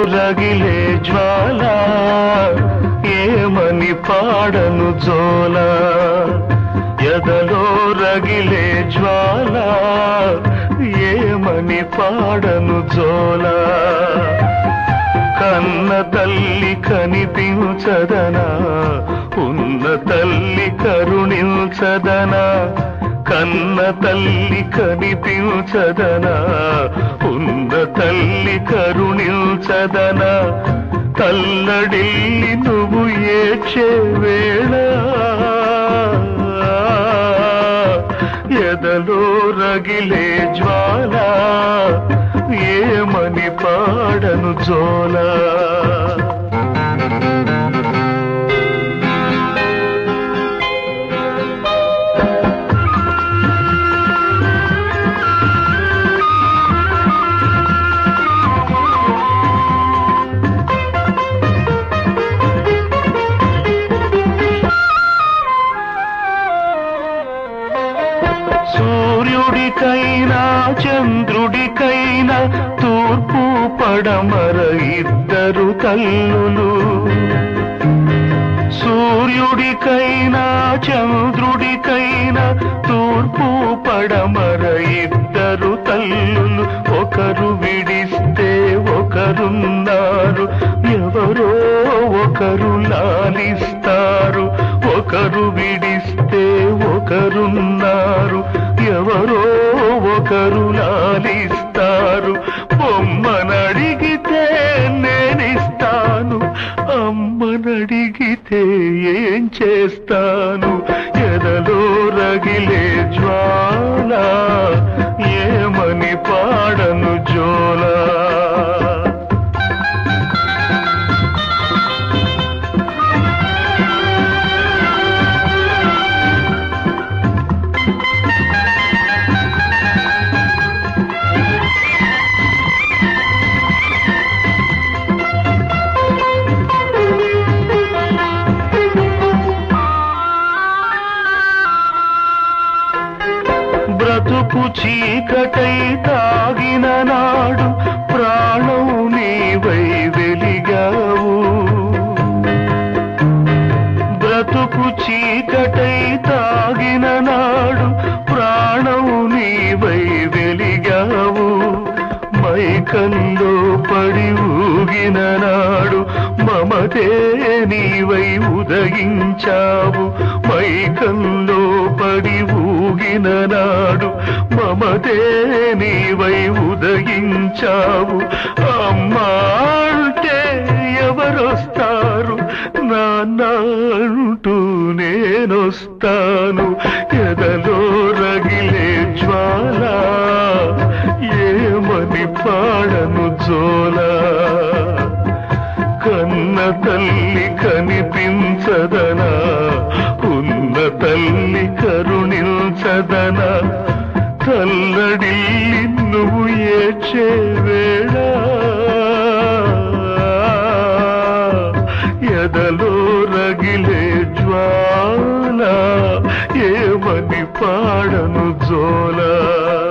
రగిలే జ్వాల ఏమని పాడను జోల ఎదలో రగిలే జ్వాల ఏమని పాడను జోల కన్న తల్లి కనిపించదనా ఉన్న తల్లి కరుణించదనా కన్న తల్లి కనిపించదనా ఉన్న తల్లి కరుణించదనా తల్లడిల్లి నువ్వు ఏడ్చే వేళ ఎదలో రగిలే జ్వాల ఏమని పాడను జోలా సూర్యుడికైనా చంద్రుడికైనా తూర్పు పడమర ఇద్దరు తల్లులు సూర్యుడికైనా చంద్రుడికైనా తూర్పు పడమర ఇద్దరు తల్లులు ఒకరు విడిస్తే ఒకరున్నారు ఎవరో ఒకరు లాలిస్తారు ఒకరు విడిస్తే ఒకరున్నారు ఎవరో ఒకరు లాలిస్తారు బొమ్మనడిగితే నేనిస్తాను అమ్మనడిగితే ఏం చేస్తాను ఎదలో రగిలే జ్వాల ఏమని పాడను జోలా బ్రతుకు చీకటై తాగిన నాడు ప్రాణం నీవై వెలిగావు బ్రతుకు చీకటై తాగిన నాడు ప్రాణం నీవై వెలిగావు మైకల్లో పడి ఊగిన నాడు మమతే నీవై ఉదయించావు మైకల్లో పడి ఊగిన నాడు మమతే నీవై ఉదయించావు అమ్మా అంటే ఎవరొస్తారు నాన్న అంటూ నేనొస్తాను ఎదలో రగిలే జ్వాల ఏమని పాడను జోలా కన్న తల్లి కనిపించదనా ఉన్న తల్లి కరుణించదనా తల్లడిల్లి నువ్వు ఏడ్చే వేళ ఎదలో రగిలే జ్వాల ఏమని పాడను జోలా